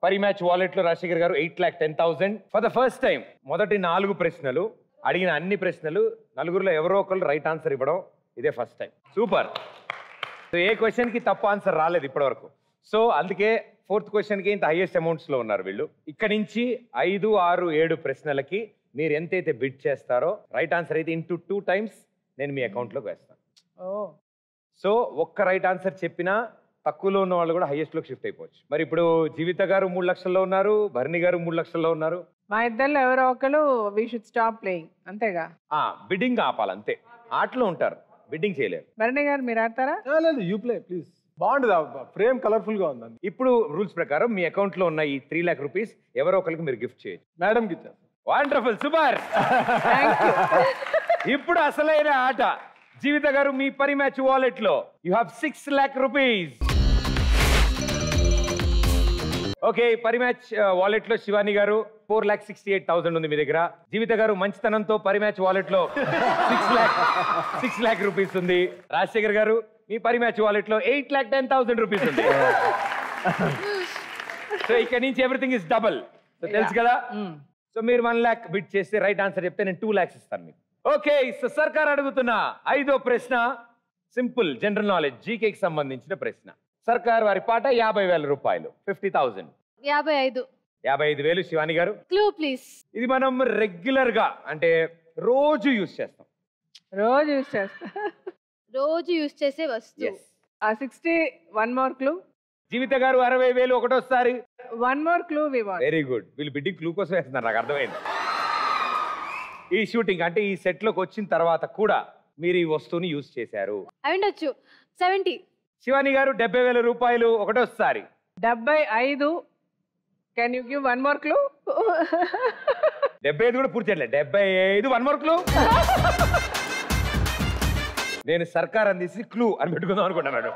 పరి match wallet లో Rajasekhar garu eight lakh ten thousand for the first time మొదటి నాలుగు ప్రశ్నలు అడిగిన అన్ని ప్రశ్నలు నలుగురిలో ఎవరో ఒకరు రైట్ ఆన్సర్ ఇవ్వడం ఇదే ఫస్ట్ టైం సూపర్ సో ఏ క్వశ్చన్ కి తప్పు ఆన్సర్ రాలేదు ఇప్పటివరకు సో అందుకే ఫోర్త్ క్వశ్చన్ కి ఇంత హైయెస్ట్ అమౌంట్స్ లో ఉన్నారు వీళ్ళు ఇక్కడ నుంచి ఐదు ఆరు ఏడు ప్రశ్నలకి మీరు ఎంతైతే బిడ్ చేస్తారో రైట్ ఆన్సర్ అయితే ఇంటూ టూ టైమ్స్ నేను మీ అకౌంట్ లోకి వేస్తాను ఓ సో ఒక్క రైట్ ఆన్సర్ చెప్పినా తక్కువలో ఉన్న వాళ్ళు కూడా హైయెస్ట్ లోకి షిఫ్ట్ అయిపోవచ్చు మరి ఇప్పుడు జీవిత గారు మూడు లక్షల్లో ఉన్నారు భరణి గారు మూడు లక్షల్లో ఉన్నారు మా ఇద్దరిలో ఎవరో ఒకరు వీ షుడ్ స్టాప్ ప్లేయింగ్ అంతేగా ఆ బిడ్డింగ్ ఆపాలి అంతే ఆటలో ఉంటారు బిడ్డింగ్ చేయలేరు భరణి గారు మీరు ఆడతారా ఆ, లేదు యూ ప్లే ప్లీజ్ బాగుంటుంది ఫ్రేమ్ కలర్ఫుల్ గా ఉందండి ఇప్పుడు రూల్స్ ప్రకారం మీ అకౌంట్ లో ఉన్న ఈ త్రీ లాక్ రూపీస్ ఎవరో ఒకరికి మీరు గిఫ్ట్ చేయొచ్చు మేడంకి ఇచ్చాను వండర్ఫుల్ సూపర్ ఇప్పుడు అసలైన ఆట జీవిత గారు మీ పరి match wallet wallet you have six lakh rupees okay పరి మ్యాచ్ వాలెట్ లో Shivani garu four lakh sixty eight thousand ఉంది మీ దగ్గర జీవిత గారు మంచితనంతో పరి మ్యాచ్ వాలెట్ లో six lakh six lakh rupees ఉంది రాజశేఖర్ గారు మీ పరి మ్యాచ్ వాలెట్ లో eight lakh ten thousand rupees ఉంది సో ఇక్కడ నుంచి ఎవ్రీథింగ్ ఇస్ డబల్ సో తెలుసు కదా సో మీరు వన్ ల్యాక్ బిట్ చేస్తే రైట్ ఆన్సర్ చెప్తే నేను టూ ల్యాక్స్ ఇస్తాను మీకు ఓకే సో సర్కార్ అడుగుతున్న ఐదో ప్రశ్న సింపుల్ జనరల్ నాలెడ్జ్ జీకేకి సంబంధించిన ప్రశ్న సర్కార్ వారి పాట యాభై వేల రూపాయలు ఫిఫ్టీ థౌజండ్ యాభై ఐదు యాభై ఐదు వేలు శివాని గారు క్లూ ప్లీజ్ ఇది మనం రెగ్యులర్ గా అంటే రోజు యూజ్ చేస్తాం రోజు యూస్ చేస్తా రోజు యూజ్ చేసే వస్తువు Yes. ఆ sixty one more clue Jeevitha garu అరవై వేలు ఒకటోసారి one more clue we want very good వీళ్ళు బిడ్డింగ్ క్లూ కోసం వేస్తున్నారు నాకు అర్థమైంది ఈ షూటింగ్ అంటే ఈ సెట్ లోకి వచ్చిన తర్వాత కూడా మీరు ఈ వస్తువుని యూజ్ చేశారు అవి ఉండొచ్చు సెవెంటీ శివాని గారు డెబ్బై వేల రూపాయలు ఒకటోసారి డెబ్బై ఐదు can you give one more clue డెబ్బై ఐదు కూడా పూర్తి చేయలేదు డెబ్బై ఐదు వన్ మోర్ క్లూ నేను సర్కార్ అందిసి క్లూ అని పెట్టుకుందాం అనుకుంటా madam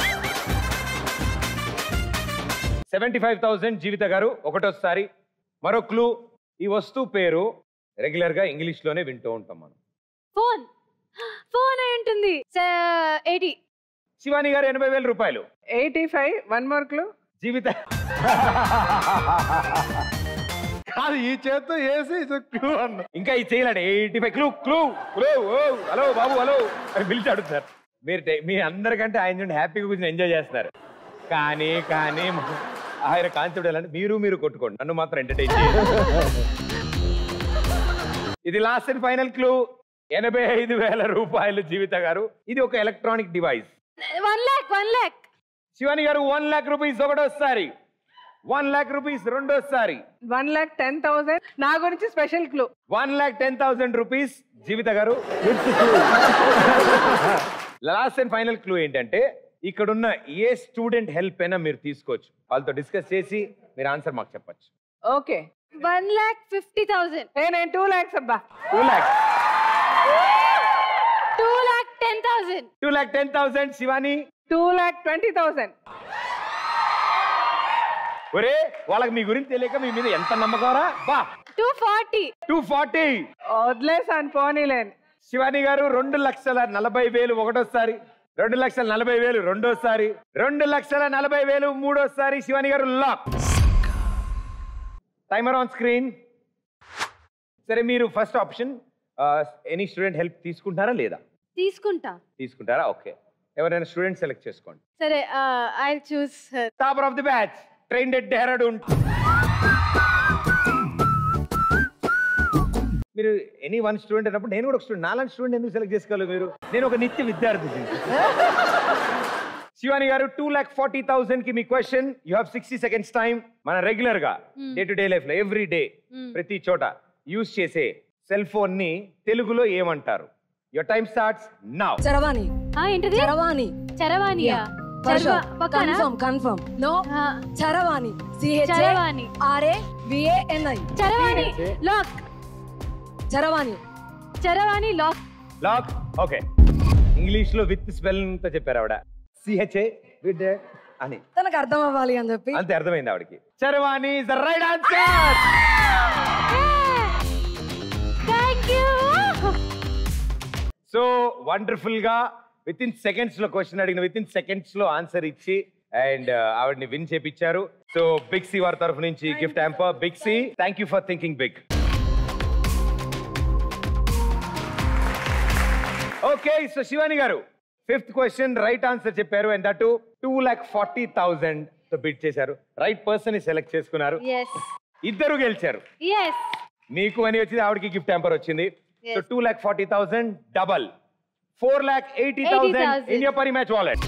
seventy five thousand Jeevitha garu ఒకటోసారి మరో క్లూ ఈ వస్తువు పేరు రెగ్యులర్ గా ఇంగ్లీష్ లోనే వింటూ ఉంటాం మనం ఫోన్ ఫోన్ అయి ఉంటుంది ఎయిటీ శివాని గారు ఎనభై వేల రూపాయలు eighty five one more clue Jeevitha కాదు ఈ చేత్తో వేసి క్లూ అన్న ఇంకా ఇది చేయలేడు eighty five clue clue clue ఓ హలో బాబు హలో అని పిలిచి అడుగుతారు మీరు టె- మీ అందరికంటే ఆయన చూడండి హ్యాపీగా కూర్చొని ఎంజాయ్ చేస్తున్నారు కానీ కానీ ఆయన కాన్సెప్ట్ ఎలా అంటే మీరు మీరు కొట్టుకోండి నన్ను మాత్రం ఎంటర్టైన్ చేయండి ఇది లాస్ట్ అండ్ ఫైనల్ క్లూ ఎనభై ఐదు వేల రూపాయలు జీవిత గారు ఇది ఒక electronic device one lakh one lakh Shivani garu one lakh rupees ఒకటోసారి వన్ లాక్ రూపీస్ రెండోసారి వన్ ల్యాక్ టెన్ థౌసండ్ నా గురించి special clue one lakh ten thousand rupees Jeevitha garu last and final clue ఏంటంటే ఇక్కడున్న ఏ స్టూడెంట్ హెల్ప్ అయినా మీరు తీసుకోవచ్చు వాళ్ళతో డిస్కస్ చేసి మీరు ఆన్సర్ మాకు చెప్పచ్చు okay one lakh fifty thousand ఏ నేను టూ ల్యాక్స్ అబ్బా two lakh two lakh ten thousand two lakh ten thousand Shivani two lakh twenty thousand ఒరే వాళ్ళకి మీ గురించి తెలియక మీ మీద ఎంత నమ్మకరా బా టూ ఫార్టీ టూ ఫార్టీ వదిలేసాను పోనీలేని శివాని గారు రెండు లక్షల నలభై వేలు ఒకటోసారి రెండు లక్షల నలభై వేలు రెండోసారి రెండు లక్షల నలభై వేలు మూడోసారి శివాని గారు లాక్ టైమర్ ఆన్ స్క్రీన్ సరే మీరు first option any student help తీసుకుంటారా లేదా తీసుకుంటా తీసుకుంటారా ఓకే ఎవరైనా స్టూడెంట్ సెలెక్ట్ చేసుకోండి సరే I choose topper of the batch train at Dehradun మీరు ఎనీ వన్ స్టూడెంట్ అన్నప్పుడు నేను కూడా ఒక స్టూడెంట్ నాలుగు స్టూడెంట్ ఎందుకు సెలెక్ట్ చేసుకోవాలి మీరు నేను ఒక నిత్య విద్యార్థి శివాని గారు టూ ల్యాక్ ఫార్టీ థౌసండ్ కి మీ question you have sixty seconds time మన రెగ్యులర్ గా డే టు డే లైఫ్ లో ఎవ్రీ డే ప్రతి చోట యూజ్ చేసే సెల్ ఫోన్ ని తెలుగులో ఏమంటారు యువర్ టైం స్టార్ట్స్ నౌ చరవాణి ఏంటిది చరవాణి చరవాణియా చరవా- పక్కన కన్ఫర్మ్ కన్ఫర్మ్ నో ఆ, చరవాణి సిహెచ్ చరవాణి ఆర్ఏ విఏఎన్ఐ చరవాణి లాక్ చరవాణి చరవాణి లాక్ లాక్ ఓకే ఇంగ్లీష్ లో విత్ స్పెల్లింగ్ తో చెప్పారు ఆవిడ సిహెచ్ఏ విత్ అని తనకు అర్థం అవ్వాలి అని చెప్పి అంతే అర్థమైంది ఆవిడకి చరవాణి is the right answer thank you so wonderful గా విత్ ఇన్ సెకండ్స్ లో క్వశ్చన్ అడిగిన విత్ ఇన్ సెకండ్స్ లో ఆన్సర్ ఇచ్చి అండ్ ఆవిడని విన్ చేపించారు సో బిగ్ సి వారి తరఫు నుంచి gift hamper big C thank you for thinking big okay so Shivani garu fifth question right answer చెప్పారు and that two lakh forty thousand తో బిట్ చేశారు రైట్ పర్సన్ ని సెలెక్ట్ చేసుకున్నారు ఎస్ ఇద్దరు గెలిచారు ఎస్ మీకు అని వచ్చింది ఆవిడకి గిఫ్ట్ హ్యాంపర్ వచ్చింది so two lakh forty thousand double four lakh eighty thousand 80,000. In పరి మ్యాచ్ వాలెట్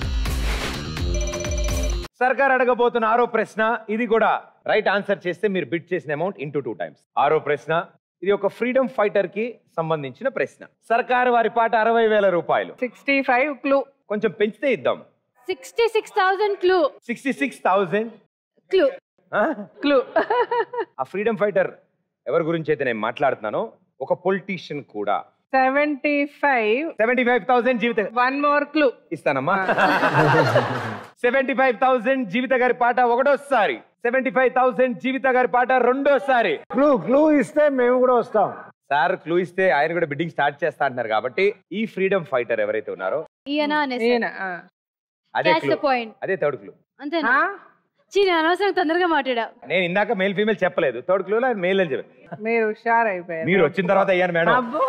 సర్కార్ అడగబోతున్న ఆరో ప్రశ్న ఇది కూడా రైట్ ఆన్సర్ చేస్తే మీరు బిడ్ చేసిన అమౌంట్ ఇంటూ టూ టైమ్స్ ఆరో ప్రశ్న ఇది ఒక ఫ్రీడమ్ ఫైటర్ కి సంబంధించిన ప్రశ్న సర్కార్ వారి పాట అరవై వేల రూపాయలు సిక్స్టీ ఫైవ్ క్లూ కొంచెం పెంచితే ఇద్దాం sixty six thousand clue sixty six thousand clue clue ఆ ఫ్రీడమ్ ఫైటర్ ఎవరి గురించి అయితే నేను మాట్లాడుతున్నానో ఒక పొలిటీషియన్ కూడా seventy five seventy five thousand Jeevitha one more clue ఇస్తానమ్మా సెవెంటీ ఫైవ్ థౌసండ్ జీవిత గారి పాట ఒకటోసారి సెవెంటీ ఫైవ్ థౌసండ్ జీవిత గారి పాట రెండోసారి క్లూ క్లూ ఇస్తే మేము కూడా వస్తాం సార్ క్లూ ఇస్తే ఆయన కూడా బిడ్డింగ్ స్టార్ట్ చేస్తా అంటున్నారు కాబట్టి ఈ ఫ్రీడమ్ ఫైటర్ ఎవరైతే ఉన్నారో ఈయన అనేసి ఈయన ఆ. అదే క్యాచ్ క్లూ ద పాయింట్ అదే థర్డ్ క్లూ అంతేనా ఆ? చీ నేను అనవసరం తొందరగా మాట్లాడా నేను ఇందాక మేల్ ఫీమేల్ చెప్పలేదు థర్డ్ క్లూలో ఆయన మేల్ అని చెప్పారు మీరు హుషార్ అయిపోయారు మీరు వచ్చిన తర్వాత అయ్యాను మేడం అబ్బో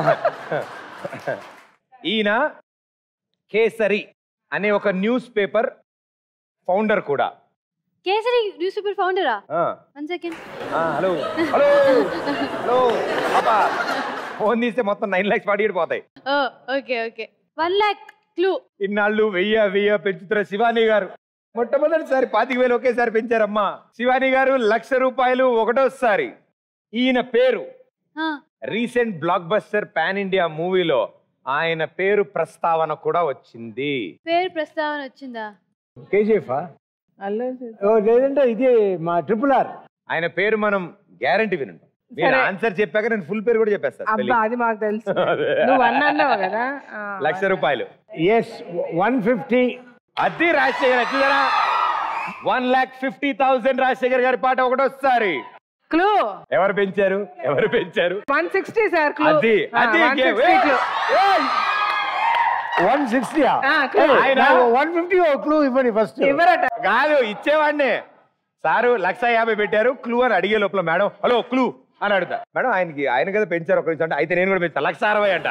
ఈయన కేసరి అనే ఒక న్యూస్ పేపర్ ఫౌండర్ కూడా కేసరి న్యూస్ పేపర్ ఫౌండరా ఆ, వన్ సెకండ్ ఆ, హలో హలో హలో పాపా ఫోన్ తీస్తే మొత్తం నైన్ లాక్స్ పాడి పోతాయి ఓ okay okay one lakh clue ఇన్నాళ్ళు వెయ్య వెయ్య పెంచుతున్న శివాని గారు మొట్టమొదటిసారి పాతిక వేలు ఒకేసారి పెంచారమ్మా శివాని గారు లక్ష రూపాయలు ఒకటోసారి ఈయన పేరు recent blockbuster pan India మూవీలో ఆయన పేరు ప్రస్తావన కూడా వచ్చింది పేరు ప్రస్తావన వచ్చిందా కేజీఎఫ్ అల్లు అర్జున్. లేదంటే ఇది మా ట్రిపుల్ ఆర్ ఆయన పేరు మనం గ్యారంటీ వినండి మీరు సరే. ఆన్సర్ చెప్పాక నేను ఫుల్ పేరు కూడా చెప్పేస్తాను అబ్బా spelling. అది మాకు తెలుసు నువ్వు వన్ అన్నావు కదా ఆ, లక్ష రూపాయలు ఎస్ వన్ ఫిఫ్టీ అది రాజశేఖర్ ఎట్లా one lakh fifty thousand Rajasekhar గారి పాట ఒకటోసారి క్లూ ఎవరు పెంచారు ఎవరు పెంచారు వన్ సిక్స్టీ సార్ క్లూ అది అది ఇంకే- ఏయ్! ఏయ్! One sixty clue. ఆయన- వన్ ఫిఫ్టీ క్లూ ఇవ్వండి ఫస్ట్ ఇవ్వరట కాదు ఇచ్చేవాడిని సారు లక్ష యాభై పెట్టారు క్లూ అని అడిగే లోపల మేడం హలో క్లూ అని అడుగుతా మేడం ఆయనకి ఆయన కదా పెంచారు ఒక అంటే అయితే నేను కూడా పెంచా లక్ష అరవై అంట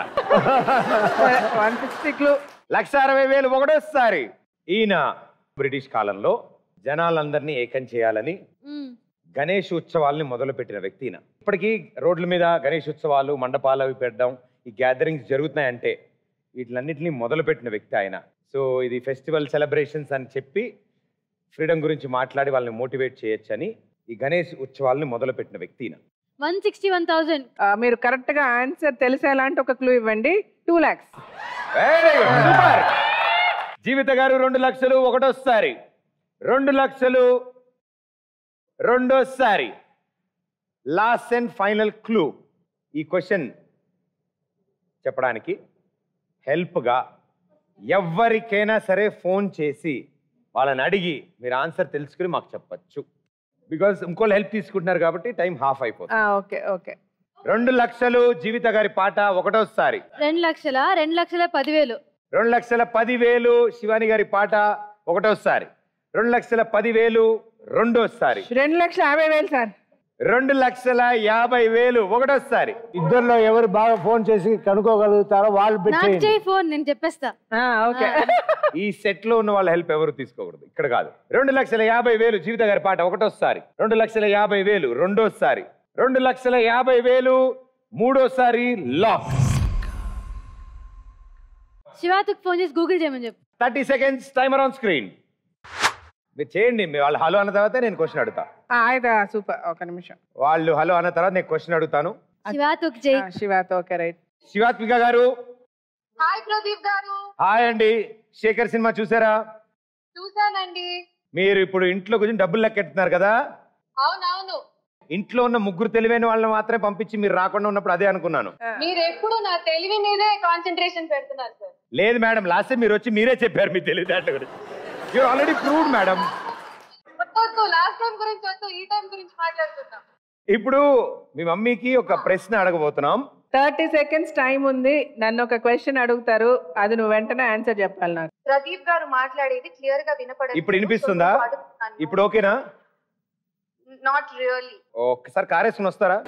వన్ సిక్స్టీ క్లూ లక్ష అరవై వేలు ఒకటోసారి ఈయన బ్రిటిష్ కాలంలో జనాలందరినీ ఏకం చేయాలని మ్మ్. గణేష్ ఉత్సవాల్ని మొదలుపెట్టిన వ్యక్తి ఈయన ఇప్పటికీ రోడ్ల మీద గణేష్ ఉత్సవాలు మండపాలు అవి పెట్టడం ఈ గ్యాదరింగ్స్ జరుగుతున్నాయంటే వీటిలన్నింటినీ మొదలుపెట్టిన వ్యక్తి ఆయన సో ఇది ఫెస్టివల్ సెలబ్రేషన్స్ అని చెప్పి ఫ్రీడమ్ గురించి మాట్లాడి వాళ్ళని మోటివేట్ చేయొచ్చని ఈ గణేష్ ఉత్సవాల్ని మొదలుపెట్టిన వ్యక్తి ఈయన వన్ సిక్స్టీ వన్ థౌసండ్ ఆ, మీరు కరెక్ట్ గా ఆన్సర్ తెలిసేలాంటి ఒక క్లూ ఇవ్వండి two lakhs Very good, super. Jeevitha garu రెండు లక్షలు ఒకటోసారి రెండు లక్షలు రెండోసారి లాస్ట్ అండ్ ఫైనల్ క్లూ ఈ క్వశ్చన్ చెప్పడానికి హెల్ప్గా ఎవరికైనా సరే ఫోన్ చేసి వాళ్ళని అడిగి మీరు ఆన్సర్ తెలుసుకుని మాకు చెప్పచ్చు బికాజ్ ఇంకోళ్ళు హెల్ప్ తీసుకుంటున్నారు కాబట్టి టైం హాఫ్ అయిపోతుంది ఓకే ఓకే రెండు లక్షలు జీవిత గారి పాట ఒకటోసారి రెండు లక్షల రెండు లక్షల పదివేలు రెండు లక్షల పదివేలు శివాని గారి పాట ఒకటోసారి రెండు లక్షల పదివేలు రెండోసారి రెండు లక్షల యాభై వేలు సార్ రెండు లక్షల యాభై వేలు ఒకటోసారి ఇద్దరిలో ఎవరు బాగా ఫోన్ చేసి కనుక్కోగలుగుతారో వాళ్ళు నాకు పెట్టేయండి చేయి ఫోన్ నేను చెప్పేస్తా ఆ, ఓకే ఈ సెట్ లో ఉన్న వాళ్ళ హెల్ప్ ఎవరు తీసుకోకూడదు ఇక్కడ కాదు రెండు లక్షల యాభై వేలు జీవిత గారి పాట ఒకటోసారి రెండు లక్షల యాభై వేలు రెండోసారి రెండు లక్షల యాభై వేలు మూడోసారి లాక్ శివాతుకు ఫోన్ చేసి గూగుల్ చేయమని చెప్పు thirty seconds timer on screen మీరు చేయండి మీ వాళ్ళు హలో అన్న తర్వాత నేను క్వశ్చన్ అడుగుతా ఆ, అయితే సూపర్ ఒక నిమిషం వాళ్ళు హలో అన్న తర్వాత నేను క్వశ్చన్ అడుగుతాను శివాతుకు చేయి ఆ, శివాతో ఓకే రైట్ శివాత్మిక గారు హాయ్ ప్రదీప్ గారు హాయ్ అండి శేఖర్ సినిమా చూసారా చూసానండి మీరు ఇప్పుడు ఇంట్లో కొంచెం డబ్బులు లెక్కెడుతున్నారు కదా అవునవును ఇంట్లో ఉన్న ముగ్గురు తెలివైన వాళ్ళని మాత్రమే పంపించి మీరు రాకుండా ఉన్నప్పుడు అదే అనుకున్నాను మీరు ఎప్పుడు నా తెలివి మీదే కాన్సన్ట్రేషన్ పెడుతున్నారు సార్ లేదు మేడం లాస్ట్ టైం మీరు వచ్చి మీరే చెప్పారు మీ తెలివితేటల గురించి యూర్ ఆల్రెడీ ప్రూవ్డ్ మేడం వద్దు లాస్ట్ టైం గురించి వద్దు ఈ టైం గురించి మాట్లాడుకుందాం ఇప్పుడు మీ మమ్మీకి ఒక ప్రశ్న అడగబోతున్నాం థర్టీ సెకండ్స్ టైం ఉంది నన్ను ఒక క్వశ్చన్ అడుగుతారు అది నువ్వు వెంటనే ఆన్సర్ చెప్పాలి నాకు ప్రదీప్ గారు మాట్లాడేది క్లియర్ గా వినపడదు ఇప్పుడు వినిపిస్తుందా? ఇప్పుడు ఓకేనా నాట్ రియల్లీ ఒక్కసారి కారేసుకుని వస్తారా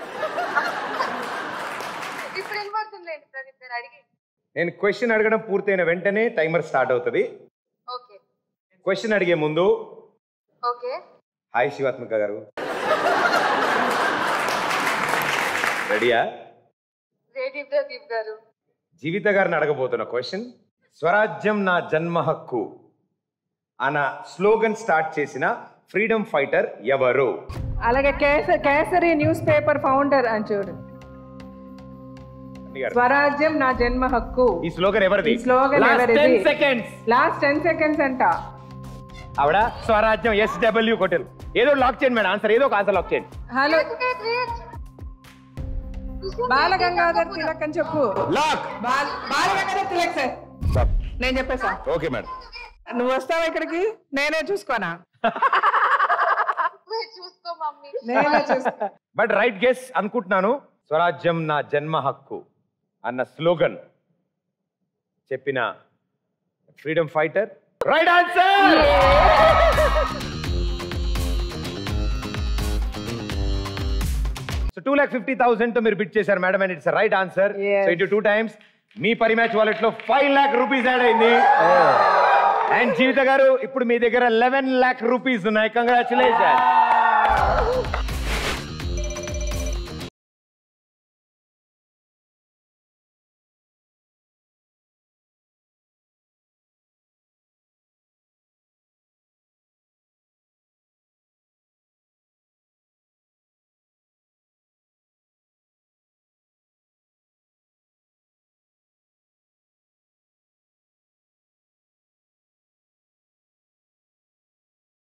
ఇప్పుడు వినపడుతుందండి ప్రదీప్ గారు అడిగి నేను క్వశ్చన్ అడగడం పూర్తయిన వెంటనే టైమర్ స్టార్ట్ అవుతుంది ఓకే క్వశ్చన్ అడిగే ముందు ఓకే హాయ్ శివాత్మిక గారు రెడీయా రెడీ ప్రదీప్ గారు జీవిత గారిని అడగబోతున్న క్వశ్చన్ స్వరాజ్యం నా జన్మ హక్కు అన్న స్లోగన్ స్టార్ట్ చేసిన ఫ్రీడమ్ ఫైటర్ ఎవరు అలాగే కేస కేసరి న్యూస్ పేపర్ ఫౌండర్ అని చూడు అన్ని గారు. స్వరాజ్యం నా జన్మ హక్కు ఈ స్లోగన్ ఎవరిది ఈ slogan ఎవరిది? సెకండ్స్ లాస్ట్ టెన్ సెకండ్స్ అంట ఆవిడ స్వరాజ్యం ఎస్డబ్ల్యూ కొట్టెల్ ఏదో లాక్ చేయండి మేడం ఆన్సర్ ఏదో ఒక ఆన్సర్ లాక్ చేయండి హలో బాలగంగాధర్ తిలక్ అని చెప్పు లాక్ బాల్ బాలగంగాధర్ తిలక్ సార్ నేను చెప్పేసా ఓకే మేడం నువ్వు వస్తావా ఇక్కడికి నేనే చూసుకోనా చూసుకో మమ్మీ నేనే చూసుకో బట్ రైట్ గెస్ అనుకుంటున్నాను స్వరాజ్యం నా జన్మ హక్కు అన్న స్లోగన్ చెప్పిన freedom fighter right answer so two lakh fifty thousand తో మీరు బిట్ చేశారు madam and it's right answer Yes. So ఇటు టూ టైమ్స్ మీ పరి మ్యాచ్ వాలెట్ లో ఫైవ్ ల్యాక్ రూపీస్ యాడ్ అయింది అండ్ జీవిత గారు ఇప్పుడు మీ దగ్గర లెవెన్ ల్యాక్ రూపీస్ ఉన్నాయి కంగ్రాచులేషన్